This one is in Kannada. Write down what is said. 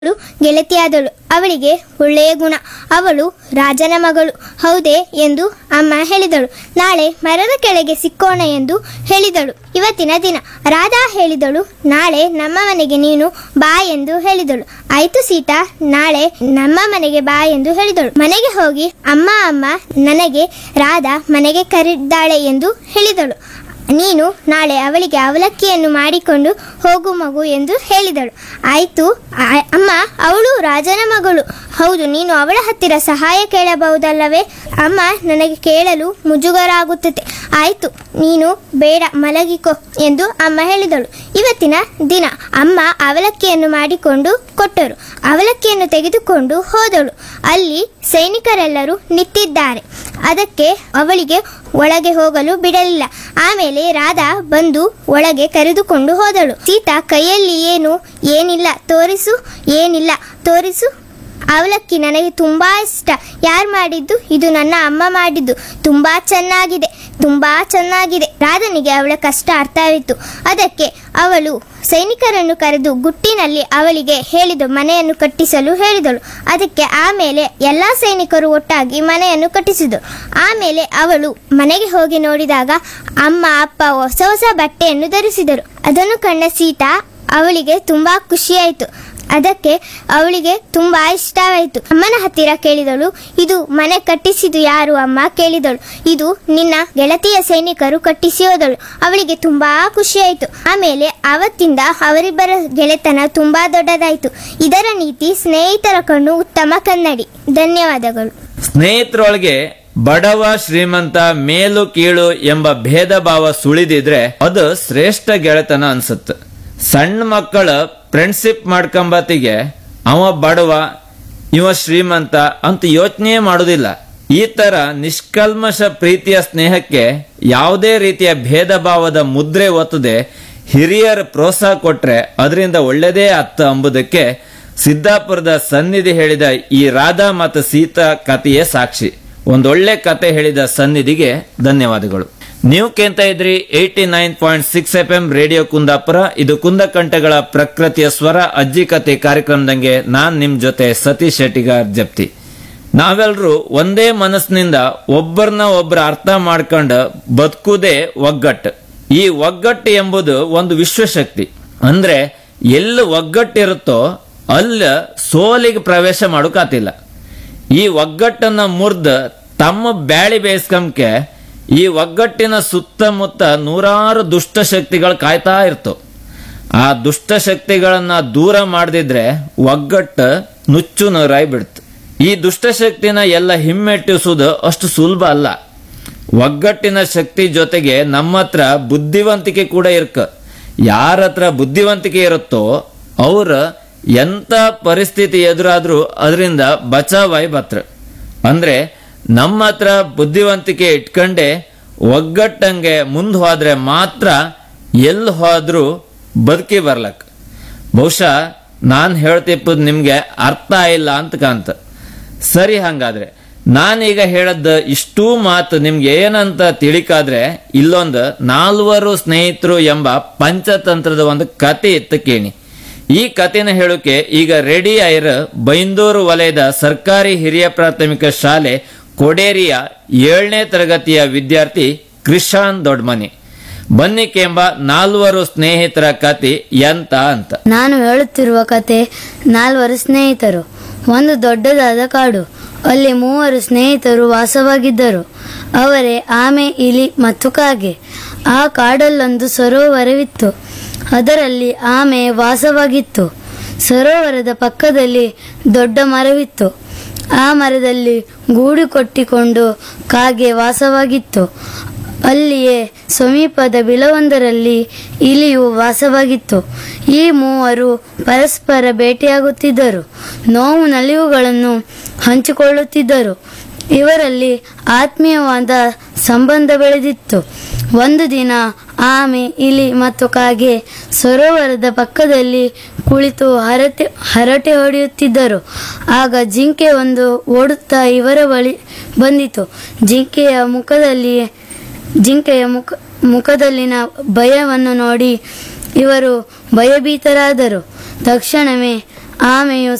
ಅವಳು ಗೆಳತಿಯಾದಳು ಅವಳಿಗೆ ಒಳ್ಳೆಯ ಗುಣ ಅವಳು ರಾಜನ ಮಗಳು ಹೌದೇ ಎಂದು ಅಮ್ಮ ಹೇಳಿದಳು ನಾಳೆ ಮರದ ಕೆಳಗೆ ಸಿಕ್ಕೋಣ ಎಂದು ಹೇಳಿದಳು ಇವತ್ತಿನ ದಿನ ರಾಧಾ ಹೇಳಿದಳು ನಾಳೆ ನಮ್ಮ ಮನೆಗೆ ನೀನು ಬಾ ಎಂದು ಹೇಳಿದಳು ಆಯ್ತು ಸೀತಾ ನಾಳೆ ನಮ್ಮ ಮನೆಗೆ ಬಾ ಎಂದು ಹೇಳಿದಳು ಮನೆಗೆ ಹೋಗಿ ಅಮ್ಮ ಅಮ್ಮ ನನಗೆ ರಾಧಾ ಮನೆಗೆ ಕರೆದಿದ್ದಾಳೆ ಎಂದು ಹೇಳಿದಳು ನೀನು ನಾಳೆ ಅವಳಿಗೆ ಅವಲಕ್ಕಿಯನ್ನು ಮಾಡಿಕೊಂಡು ಹೋಗು ಮಗು ಎಂದು ಹೇಳಿದಳು ಆಯಿತು ಆ- ಅಮ್ಮ ಅವಳು ರಾಜನ ಮಗಳು ಹೌದು ನೀನು ಅವಳ ಹತ್ತಿರ ಸಹಾಯ ಕೇಳಬಹುದಲ್ಲವೇ ಅಮ್ಮ ನನಗೆ ಕೇಳಲು ಮುಜುಗರ ಆಗುತ್ತದೆ ಆಯಿತು ನೀನು ಬೇಡ ಮಲಗಿಕೋ ಎಂದು ಅಮ್ಮ ಹೇಳಿದಳು ಇವತ್ತಿನ ದಿನ ಅಮ್ಮ ಅವಲಕ್ಕಿಯನ್ನು ಮಾಡಿಕೊಂಡು ಕೊಟ್ಟರು ಅವಲಕ್ಕಿಯನ್ನು ತೆಗೆದುಕೊಂಡು ಹೋದಳು ಅಲ್ಲಿ ಸೈನಿಕರೆಲ್ಲರೂ ನಿಂತಿದ್ದಾರೆ ಅದಕ್ಕೆ ಅವಳಿಗೆ ಒಳಗೆ ಹೋಗಲು ಬಿಡಲಿಲ್ಲ ಆಮೇಲೆ ರಾಧಾ ಬಂದು ಒಳಗೆ ಕರೆದುಕೊಂಡು ಹೋದಳು ಸೀತಾ ಕೈಯಲ್ಲಿ ಏನು ಏನಿಲ್ಲ ತೋರಿಸು ಏನಿಲ್ಲ ತೋರಿಸು ಅವಲಕ್ಕಿ ನನಗೆ ತುಂಬಾ ಇಷ್ಟ ಯಾರು ಮಾಡಿದ್ದು ಇದು ನನ್ನ ಅಮ್ಮ ಮಾಡಿದ್ದು ತುಂಬಾ ಚೆನ್ನಾಗಿದೆ ತುಂಬಾ ಚೆನ್ನಾಗಿದೆ ರಾಧನಿಗೆ ಅವಳ ಕಷ್ಟ ಅರ್ಥವಿತ್ತು ಅದಕ್ಕೆ ಅವಳು ಸೈನಿಕರನ್ನು ಕರೆದು ಗುಟ್ಟಿನಲ್ಲಿ ಅವಳಿಗೆ ಹೇಳಿದ ಮನೆಯನ್ನು ಕಟ್ಟಿಸಲು ಹೇಳಿದಳು ಅದಕ್ಕೆ ಆಮೇಲೆ ಎಲ್ಲ ಸೈನಿಕರು ಒಟ್ಟಾಗಿ ಮನೆಯನ್ನು ಕಟ್ಟಿಸಿದರು ಆಮೇಲೆ ಅವಳು ಮನೆಗೆ ಹೋಗಿ ನೋಡಿದಾಗ ಅಮ್ಮ ಅಪ್ಪ ಹೊಸ ಹೊಸ ಬಟ್ಟೆಯನ್ನು ಧರಿಸಿದರು ಅದನ್ನು ಕಂಡ ಸೀತಾ ಅವಳಿಗೆ ತುಂಬಾ ಖುಷಿಯಾಯಿತು ಅದಕ್ಕೆ ಅವಳಿಗೆ ತುಂಬಾ ಇಷ್ಟವಾಯಿತು ಅಮ್ಮನ ಹತ್ತಿರ ಕೇಳಿದಳು ಇದು ಮನೆ ಕಟ್ಟಿಸಿದು ಯಾರು ಅಮ್ಮ ಕೇಳಿದಳು ಇದು ನಿನ್ನ ಗೆಳತಿಯ ಸೈನಿಕರು ಕಟ್ಟಿಸಿ ಹೋದಳು ಅವಳಿಗೆ ತುಂಬಾ ಖುಷಿಯಾಯಿತು ಆಮೇಲೆ ಅವತ್ತಿಂದ ಅವರಿಬ್ಬರ ಗೆಳೆತನ ತುಂಬಾ ದೊಡ್ಡದಾಯಿತು ಇದರ ನೀತಿ ಸ್ನೇಹಿತರ ಕಣ್ಣು ಉತ್ತಮ ಕನ್ನಡಿ ಧನ್ಯವಾದಗಳು ಸ್ನೇಹಿತರೊಳಗೆ ಬಡವ ಶ್ರೀಮಂತ ಮೇಲು ಕೀಳು ಎಂಬ ಭೇದ ಭಾವ ಸುಳಿದಿದ್ರೆ ಅದು ಶ್ರೇಷ್ಠ ಗೆಳೆತನ ಅನ್ಸುತ್ತೆ ಸಣ್ಣ ಮಕ್ಕಳ ಫ್ರೆಂಡ್ಶಿಪ್ ಮಾಡ್ಕೊಂಬತ್ತಿಗೆ ಅವ ಬಡವ ಇವ ಶ್ರೀಮಂತ ಅಂತ ಯೋಚನೆ ಮಾಡೋದಿಲ್ಲ ಈ ತರ ನಿಷ್ಕಲ್ಮಶ ಪ್ರೀತಿಯ ಸ್ನೇಹಕ್ಕೆ ಯಾವುದೇ ರೀತಿಯ ಭೇದ ಭಾವದ ಮುದ್ರೆ ಒತ್ತದೆ ಹಿರಿಯರ ಪ್ರೋತ್ಸಾಹ ಕೊಟ್ರೆ ಅದರಿಂದ ಒಳ್ಳೆದೇ ಅತ್ತ ಎಂಬುದಕ್ಕೆ ಸಿದ್ದಾಪುರದ ಸನ್ನಿಧಿ ಹೇಳಿದ ಈ ರಾಧಾ ಮತ್ತು ಸೀತಾ ಕಥೆಯೇ ಸಾಕ್ಷಿ ಒಂದೊಳ್ಳೆ ಕತೆ ಹೇಳಿದ ಸನ್ನಿಧಿಗೆ ಧನ್ಯವಾದಗಳು ನೀವು ಕೇಂತ ಇದ್ರಿ eighty nine point six F M radio Kundapura ಇದು ಕುಂದಕಂಠಗಳ ಪ್ರಕೃತಿಯ ಸ್ವರ ಅಜ್ಜಿ ಕತೆ ಕಾರ್ಯಕ್ರಮದಂಗೆ ನಾನ್ ನಿಮ್ ಜೊತೆ ಸತೀಶ್ ಶೆಟ್ಟಿಗಾರ್ ಜಪ್ತಿ ನಾವೆಲ್ಲರೂ ಒಂದೇ ಮನಸ್ಸಿನಿಂದ ಒಬ್ಬರನ್ನ ಒಬ್ಬರ ಅರ್ಥ ಮಾಡ್ಕೊಂಡು ಬದುಕುದೇ ಒಗ್ಗಟ್ಟು ಈ ಒಗ್ಗಟ್ಟು ಎಂಬುದು ಒಂದು ವಿಶ್ವಶಕ್ತಿ ಅಂದ್ರೆ ಎಲ್ಲಿ ಒಗ್ಗಟ್ಟಿರುತ್ತೋ ಅಲ್ಲ ಸೋಲಿಗೆ ಪ್ರವೇಶ ಮಾಡೋಕಾತಿಲ್ಲ ಈ ಒಗ್ಗಟ್ಟನ್ನ ಮುರ್ದ ತಮ್ಮ ಬ್ಯಾಳಿ ಬೇಯಿಸ್ಕಂಕೆ ಈ ಒಗ್ಗಟ್ಟಿನ ಸುತ್ತಮುತ್ತ ನೂರಾರು ದುಷ್ಟ ಶಕ್ತಿಗಳು ಕಾಯ್ತಾ ಇರ್ತವು ಆ ದುಷ್ಟ ಶಕ್ತಿಗಳನ್ನ ದೂರ ಮಾಡದಿದ್ರೆ ಒಗ್ಗಟ್ಟು ನುಚ್ಚು ನೂರಾಯಿ ಬಿಡ್ತು ಈ ದುಷ್ಟಶಕ್ತಿನ ಎಲ್ಲ ಹಿಮ್ಮೆಟ್ಟಿಸುವುದು ಅಷ್ಟು ಸುಲಭ ಅಲ್ಲ ಒಗ್ಗಟ್ಟಿನ ಶಕ್ತಿ ಜೊತೆಗೆ ನಮ್ಮ ಹತ್ರ ಬುದ್ಧಿವಂತಿಕೆ ಕೂಡ ಇರ್ಕ ಯಾರ ಹತ್ರ ಬುದ್ಧಿವಂತಿಕೆ ಇರುತ್ತೋ ಅವ್ರ ಎಂತ ಪರಿಸ್ಥಿತಿ ಎದುರಾದ್ರೂ ಅದರಿಂದ ಬಚಾವಾಯ್ ಬತ್ರ ಅಂದ್ರೆ ನಮ್ಮ ಹತ್ರ ಬುದ್ಧಿವಂತಿಕೆ ಇಟ್ಕೊಂಡೆ ಒಗ್ಗಟ್ಟಂಗೆ ಮುಂದೆ ಹೋದ್ರೆ ಮಾತ್ರ ಎಲ್ಲಿ ಹೋದ್ರೂ ಬದುಕಿ ಬರ್ಲಕ್ ಬಹುಶಃ ನಾನು ಹೇಳ್ತಿಪ್ಪದ್ ನಿಮ್ಗೆ ಅರ್ಥ ಇಲ್ಲ ಅಂತ ಕಾಂತ ಸರಿ ಹಂಗಾದ್ರೆ ನಾನೀಗ ಹೇಳದ್ದ ಇಷ್ಟೂ ಮಾತು ನಿಮ್ಗೆ ಏನಂತ ತಿಳಿಕಾದ್ರೆ ಇಲ್ಲೊಂದು ನಾಲ್ವರು ಸ್ನೇಹಿತರು ಎಂಬ ಪಂಚತಂತ್ರದ ಒಂದು ಕತೆ ಇತ್ತು ಕೇಳಿ ಈ ಕಥೆನ ಹೇಳೋಕೆ ಈಗ ರೆಡಿ ಐರ್ ಬೈಂದೂರು ವಲಯದ ಸರ್ಕಾರಿ ಹಿರಿಯ ಪ್ರಾಥಮಿಕ ಶಾಲೆ ಕೊಡೇರಿಯ ಏಳನೇ ತರಗತಿಯ ವಿದ್ಯಾರ್ಥಿ ಕೃಷಾನ್ ದೊಡ್ಮನಿ ಬನ್ನಿಕೆಂಬ ನಾಲ್ವರು ಸ್ನೇಹಿತರ ಕತೆ ಎಂತ ಅಂತ ನಾನು ಹೇಳುತ್ತಿರುವ ಕತೆ ನಾಲ್ವರು ಸ್ನೇಹಿತರು ಒಂದು ದೊಡ್ಡದಾದ ಕಾಡು ಅಲ್ಲಿ ಮೂವರು ಸ್ನೇಹಿತರು ವಾಸವಾಗಿದ್ದರು ಅವರೇ ಆಮೆ ಇಲಿ ಮತ್ತು ಕಾಗೆ ಆ ಕಾಡಲ್ಲೊಂದು ಸರೋವರವಿತ್ತು ಅದರಲ್ಲಿ ಆಮೆ ವಾಸವಾಗಿತ್ತು ಸರೋವರದ ಪಕ್ಕದಲ್ಲಿ ದೊಡ್ಡ ಮರವಿತ್ತು ಆ ಮರದಲ್ಲಿ ಗೂಡು ಕೊಟ್ಟಿಕೊಂಡು ಕಾಗೆ ವಾಸವಾಗಿತ್ತು ಅಲ್ಲಿಯೇ ಸಮೀಪದ ಬಿಲವೊಂದರಲ್ಲಿ ಇಲಿಯು ವಾಸವಾಗಿತ್ತು ಈ ಮೂವರು ಪರಸ್ಪರ ಭೇಟಿಯಾಗುತ್ತಿದ್ದರು ನೋವು ನಲಿವುಗಳನ್ನು ಹಂಚಿಕೊಳ್ಳುತ್ತಿದ್ದರು ಇವರಲ್ಲಿ ಆತ್ಮೀಯವಾದ ಸಂಬಂಧ ಬೆಳೆದಿತ್ತು ಒಂದು ದಿನ ಆಮೆ ಇಲಿ ಮತ್ತು ಕಾಗೆ ಸರೋವರದ ಪಕ್ಕದಲ್ಲಿ ಕುಳಿತು ಹರಟೆ ಹರಟೆ ಹೊಡೆಯುತ್ತಿದ್ದರು ಆಗ ಜಿಂಕೆ ಒಂದು ಓಡುತ್ತಾ ಇವರ ಬಳಿ ಬಂದಿತು ಜಿಂಕೆಯ ಮುಖದಲ್ಲಿ ಜಿಂಕೆಯ ಮುಖ ಮುಖದಲ್ಲಿನ ಭಯವನ್ನು ನೋಡಿ ಇವರು ಭಯಭೀತರಾದರು ತಕ್ಷಣವೇ ಆಮೆಯು